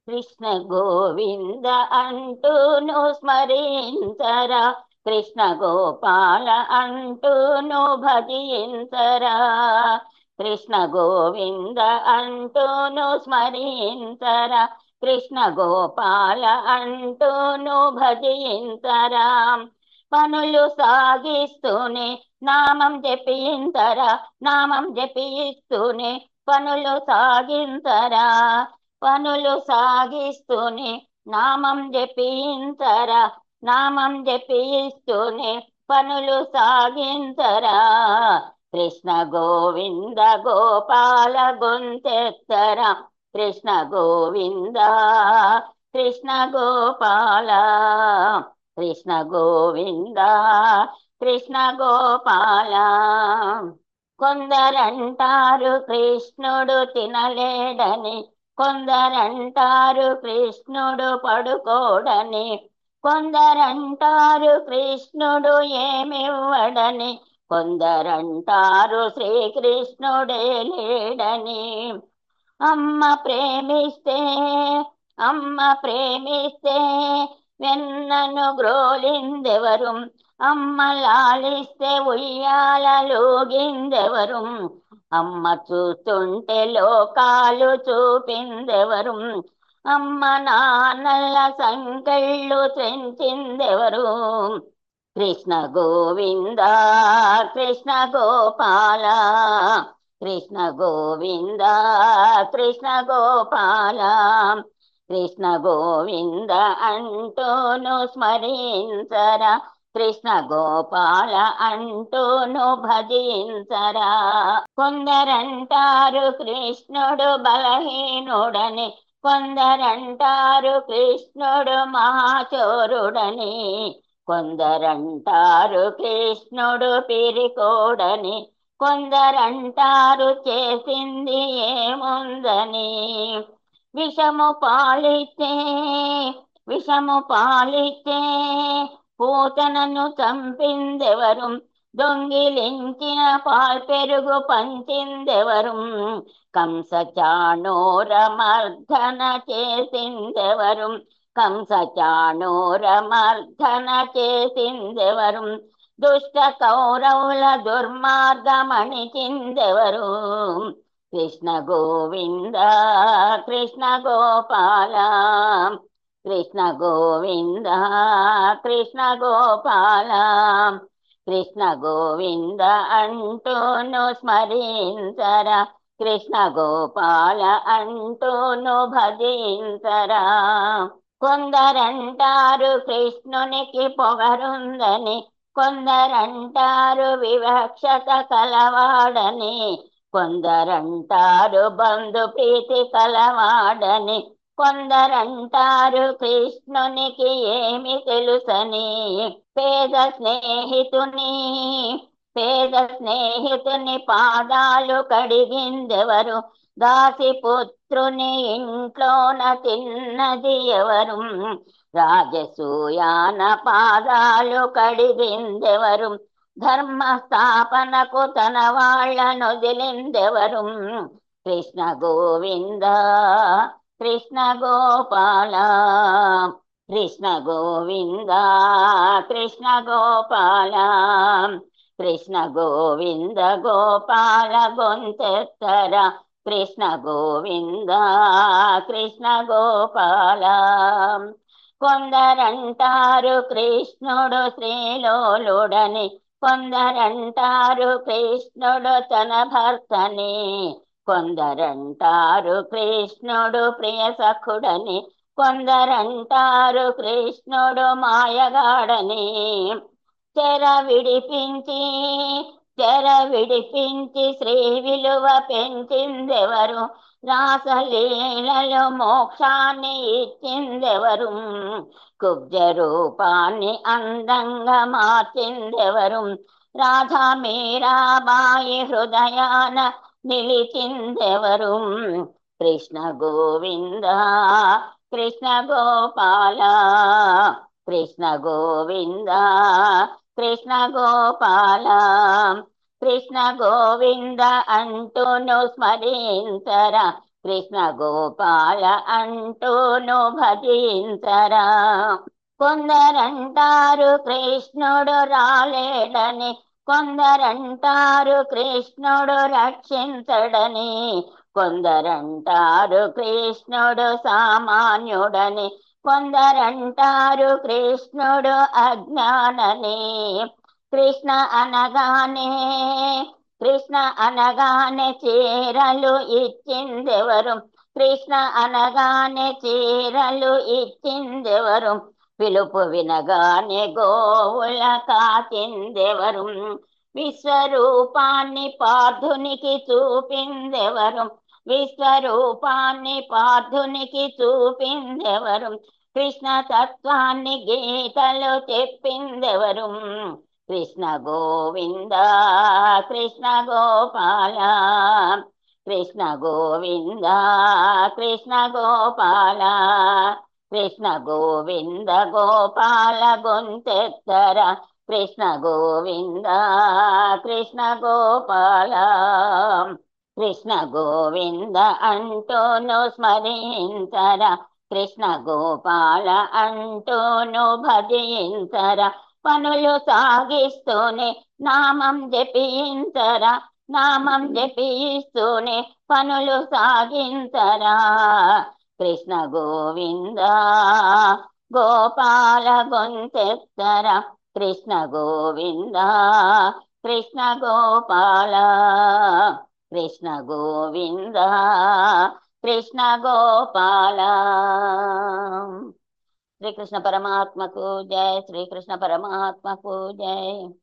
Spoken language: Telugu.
కృష్ణ గోవింద అంటూను స్మరించరా కృష్ణ గోపాల అంటూను భజించరా కృష్ణ గోవింద అంటూను స్మరించరా కృష్ణ గోపాల అంటూను భజించరా పనులు సాగిస్తూనే నామం జపించరా నామం జపిస్తూనే పనులు సాగించరా పనులు సాగిస్తూనే నామం జపించరా నామం జపిస్తూనే పనులు సాగించరా కృష్ణ గోవింద గోపాల గొంతెత్తరా కృష్ణ గోవింద కృష్ణ గోపాల కృష్ణ గోవింద కృష్ణ గోపాల కొందరంటారు కృష్ణుడు తినలేడని కొందరంటారు కృష్ణుడు పడుకోడని కొందరంటారు కృష్ణుడు ఏమివ్వడని కొందరంటారు శ్రీకృష్ణుడే లేడని అమ్మ ప్రేమిస్తే అమ్మ ప్రేమిస్తే వెన్నను గ్రోలిందెవరు అమ్మ లాలిస్తే ఉయ్యాలలోగిందెవరు అమ్మ చూస్తుంటే లోకాలు చూపిందెవరు అమ్మ నాన్నల సంకెళ్ళు తెంచిందెవరు కృష్ణ గోవింద కృష్ణ గోపాల కృష్ణ గోవింద కృష్ణ గోపాల కృష్ణ గోవింద అంటూను స్మరించరా కృష్ణ గోపాల అంటూను భజించరా కొందరంటారు కృష్ణుడు బలహీనుడని కొందరంటారు కృష్ణుడు మహాచోరుడని కొందరంటారు కృష్ణుడు పిరికోడని కొందరంటారు చేసింది ఏముందని విషము పాలితే విషము పాలితే పూతనను చంపిందెవరు దొంగిలించిన పాల్ పెరుగు పంచిందెవరు కంస చాణోర మర్దన చేసిందెవరు కంస చాణోర మర్దన చేసిందెవరు దుష్ట కౌరవుల దుర్మార్గమణిచిందెవరు కృష్ణ గోవింద కృష్ణ గోపాల కృష్ణ గోవింద కృష్ణ గోపాల కృష్ణ గోవింద అంటూను స్మరించరా కృష్ణ గోపాల అంటూను భజించరా కొందరంటారు కృష్ణునికి పొగరుందని కొందరంటారు వివక్షత కలవాడని కొందరంటారు బంధు ప్రీతి కలవాడని కొందరంటారు కృష్ణునికి ఏమి తెలుసని పేద స్నేహితుని పేద స్నేహితుని పాదాలు కడిగిందెవరు దాసి పుత్రుని ఇంట్లోన తిన్నది ఎవరు రాజసూయాన పాదాలు కడిగిందెవరు ధర్మ స్థాపనకు తన వాళ్ళను వదిలిందెవరు కృష్ణ గోవింద కృష్ణ గోపాల కృష్ణ గోవింద కృష్ణ గోపాల కృష్ణ గోవింద గోపాల గొంతెత్తర కృష్ణ గోవింద కృష్ణ గోపాల కొందరంటారు కృష్ణుడు శ్రీలోలుడని కొందరంటారు కృష్ణుడు తన భర్తని కొందరంటారు కృష్ణుడు ప్రియ సఖుడని కొందరంటారు కృష్ణుడు మాయగాడని చెర విడిపించి చెర విడిపించి శ్రీ విలువ పెంచిందెవరు రాసలీలలో మోక్షాన్ని ఇచ్చిందెవరు కుబ్జ రూపాన్ని అందంగా మార్చిందెవరు రాధా మీరాబాయి హృదయాన నిలిచిందెవరు కృష్ణ గోవింద కృష్ణ గోపాల కృష్ణ గోవింద కృష్ణ గోపాల కృష్ణ గోవింద అంటూను స్మరించరా కృష్ణ గోపాల అంటూను భజించరా కొందరంటారు కృష్ణుడు రాలేడని కొందరంటారు కృష్ణుడు రక్షించడని కొందరంటారు కృష్ణుడు సామాన్యుడని కొందరంటారు కృష్ణుడు అజ్ఞానని కృష్ణ అనగానే కృష్ణ అనగానే చీరలు ఇచ్చిందెవరు కృష్ణ అనగానే చీరలు ఇచ్చిందెవరు పిలుపు వినగానే గోవుల కాచిందెవరు విశ్వరూపాన్ని పార్థునికి చూపిందెవరు విశ్వరూపాన్ని పార్థునికి చూపిందెవరు కృష్ణ తత్వాన్ని గీతలు చెప్పిందెవరు కృష్ణ గోవింద కృష్ణ గోపాల కృష్ణ గోవింద కృష్ణ గోపాల కృష్ణ గోవింద గోపాల గొంతెత్తర కృష్ణ గోవింద కృష్ణ గోపాల కృష్ణ గోవింద అంటూను స్మరించర కృష్ణ గోపాల అంటూను భజించర పనులు సాగిస్తూనే నామం జపించరా నామం జపిస్తూనే పనులు సాగించరా కృష్ణ గోవింద గోపాల గొంతెత్తర కృష్ణ గోవింద కృష్ణ గోపాల కృష్ణ గోవింద కృష్ణ గోపాల శ్రీకృష్ణ పరమాత్మకు జయ శ్రీకృష్ణ పరమాత్మకు జయ